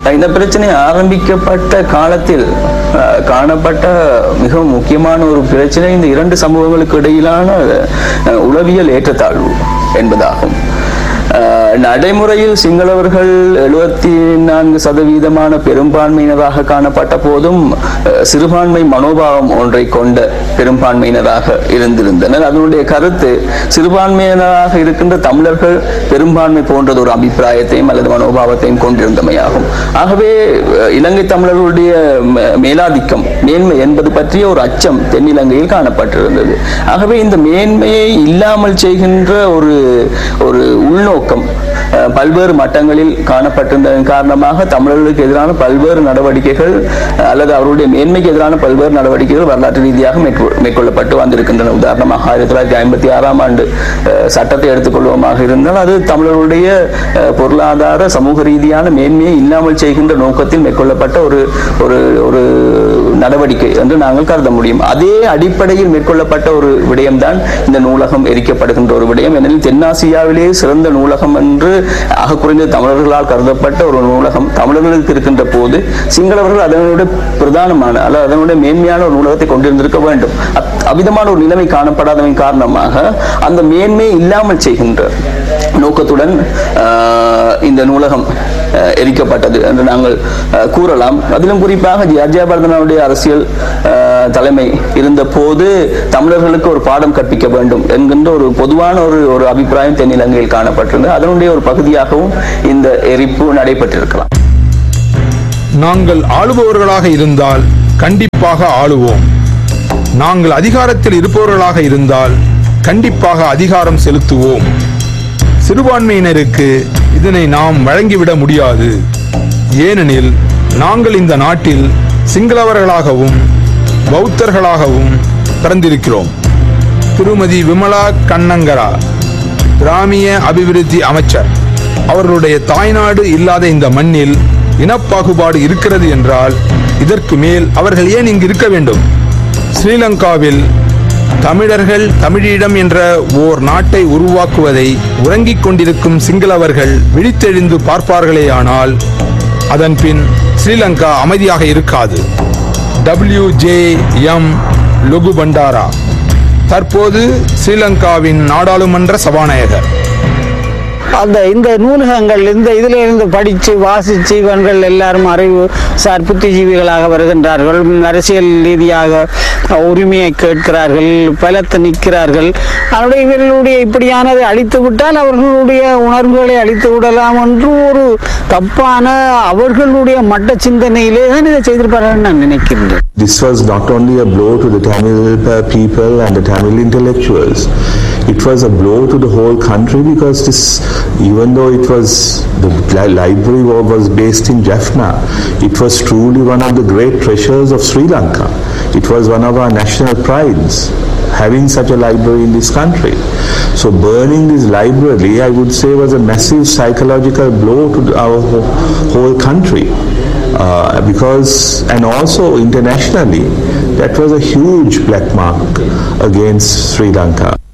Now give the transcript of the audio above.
இந்த பிரச்சனை ஆரம்பிக்கப்பட்ட காலத்தில் அஹ், காணப்பட்ட மிகவும் முக்கியமான ஒரு பிரச்சனை இந்த இரண்டு சமூகங்களுக்கு இடையிலான அஹ், உளவியல் ஏற்றத்தாழ்வு என்பதாகும் அஹ், நடைமுறையில் சிங்களவர்கள் எழுபத்தி நான்கு சதவீதமான பெரும்பான்மையினராக காணப்பட்ட போதும் அஹ், சிறுபான்மை மனோபாவம் ஒன்றை கொண்ட பெரும்பான்மையினராக இருந்திருந்தனர் அதனுடைய கருத்து சிறுபான்மையினராக இருக்கின்ற தமிழர்கள் பெரும்பான்மை போன்றது ஒரு அபிப்பிராயத்தையும் அல்லது மனோபாவத்தையும் கொண்டிருந்தமையாகும் ஆகவே அஹ், இலங்கை தமிழர்களுடைய ம- மேலாதிக்கம் மேன்மை என்பது பற்றிய ஒரு அச்சம் தென்னிலங்கையில் காணப்பட்டிருந்தது ஆகவே இந்த மேன்மையை இல்லாமல் செய்கின்ற ஒரு ஒரு உள்நோக்கம் அஹ், பல்வேறு மட்டங்களில் காணப்பட்டிருந்ததன் காரணமாக தமிழர்களுக்கு எதிரான பல்வேறு நடவடிக்கைகள் அஹ், அல்லது அவருடைய மேன்மைக்கு எதிரான பல்வேறு நடவடிக்கைகள் வரலாற்று ரீதியாக மேற்கொ- மேற்கொள்ளப்பட்டு வந்திருக்கின்றன உதாரணமாக ஆயிரத்தி தொள்ளாயிரத்தி ஐம்பத்தி ஆறாம் ஆண்டு அஹ், சட்டத்தை எடுத்துக்கொள்வோமாக இருந்தால் அது தமிழர்களுடைய அஹ், பொருளாதார சமூக ரீதியான மேன்மையை இல்லாமல் செய்கின்ற நோக்கத்தில் மேற்கொள்ளப்பட்ட ஒரு ஒரு ஒரு நடவடிக்கை என்று நாங்கள் கருத முடியும் அதே அடிப்படையில் மேற்கொள்ளப்பட்ட ஒரு விடயம்தான் இந்த நூலகம் எரிக்கப்படுகின்ற ஒரு விடயம் ஏனெனில் தென்னாசியாவிலேயே சிறந்த நூலகம் என்று ஆக குறைந்த தமிழர்களால் கருதப்பட்ட ஒரு நூலகம் தமிழர்களுக்கு இருக்கின்ற போது சிங்களவர்கள் அதனுடைய பிரதானமான அல்லது அதனுடைய மேன்மையான ஒரு நூலகத்தை கொண்டிருந்திருக்க வேண்டும் அத்- அவ்விதமான ஒரு நிலைமை காணப்படாதவன் காரணமாக அந்த மேன்மை இல்லாமல் செய்கின்ற நோக்கத்துடன் ஆஹ், இந்த நூலகம் ஆஹ், எரிக்கப்பட்டது என்று நாங்கள் ஆஹ், கூறலாம் அதிலும் குறிப்பாக ஜெயபர்தனுடைய அரசியல் ஆஹ், தலைமை இருந்த போது தமிழர்களுக்கு ஒரு பாடம் கற்பிக்க வேண்டும் என்கின்ற ஒரு பொதுவான ஒரு ஒரு அபிப்பிராயம் தென்னிலங்கையில் காணப்பட்டிருந்தது அதனுடைய ஒரு பகுதியாகவும் இந்த எரிப்பு நடைபெற்றிருக்கலாம் நாங்கள் ஆளுபவர்களாக இருந்தால் கண்டிப்பாக ஆளுவோம் நாங்கள் அதிகாரத்தில் இருப்பவர்களாக இருந்தால் கண்டிப்பாக அதிகாரம் செலுத்துவோம் சிறுபான்மையினருக்கு இதனை நாம் வழங்கிவிட முடியாது ஏனெனில் நாங்கள் இந்த நாட்டில் சிங்களவர்களாகவும் பௌத்தர்களாகவும் பிறந்திருக்கிறோம் திருமதி விமலா கண்ணங்கரா கிராமிய அபிவிருத்தி அமைச்சர் அவர்களுடைய தாய்நாடு இல்லாத இந்த மண்ணில் இனப்பாகுபாடு இருக்கிறது என்றால் இதற்கு மேல் அவர்கள் ஏன் இங்கு இருக்க வேண்டும் ஸ்ரீலங்காவில் தமிழர்கள் தமிழீழம் என்ற ஓர் நாட்டை உருவாக்குவதை உறங்கிக் கொண்டிருக்கும் சிங்களவர்கள் விழித்தெழுந்து பார்ப்பார்களேயானால் அதன் பின் ஸ்ரீலங்கா அமைதியாக இருக்காது W J M Lokku Bandara தற்போது ஸ்ரீலங்காவின் நாடாளுமன்ற சபாநாயகர் அந்த இந்த நூலகங்கள் இந்த இதில் இருந்து படித்து வாசித்து இவர்கள் எல்லாரும் அறிவு சார் புத்திஜீவிகளாக வருகின்றார்கள் அரசியல் ரீதியாக உரிமையை கேட்கிறார்கள் பலத்தை நிற்கிறார்கள் அதனுடைய இவர்களுடைய இப்படியானதை அழித்து விட்டால் அவர்களுடைய உணர்வுகளை அழித்து விடலாம் என்று ஒரு தப்பான அவர்களுடைய மட்ட சிந்தனையிலே தான் இதை செய்திருப்பார்கள் நான் நினைக்கின்றேன் This was not only a blow to the Tamil uh, people and the Tamil intellectuals, it was a blow to the whole country because this, even though it was, the li- library wa- was based in Jaffna, it was truly one of the great treasures of Sri Lanka. It was one of our national prides, having such a library in this country. So burning this library, I would say, was a massive psychological blow to the- our whole, whole country. Uh, because and also internationally that was a huge black mark against Sri Lanka.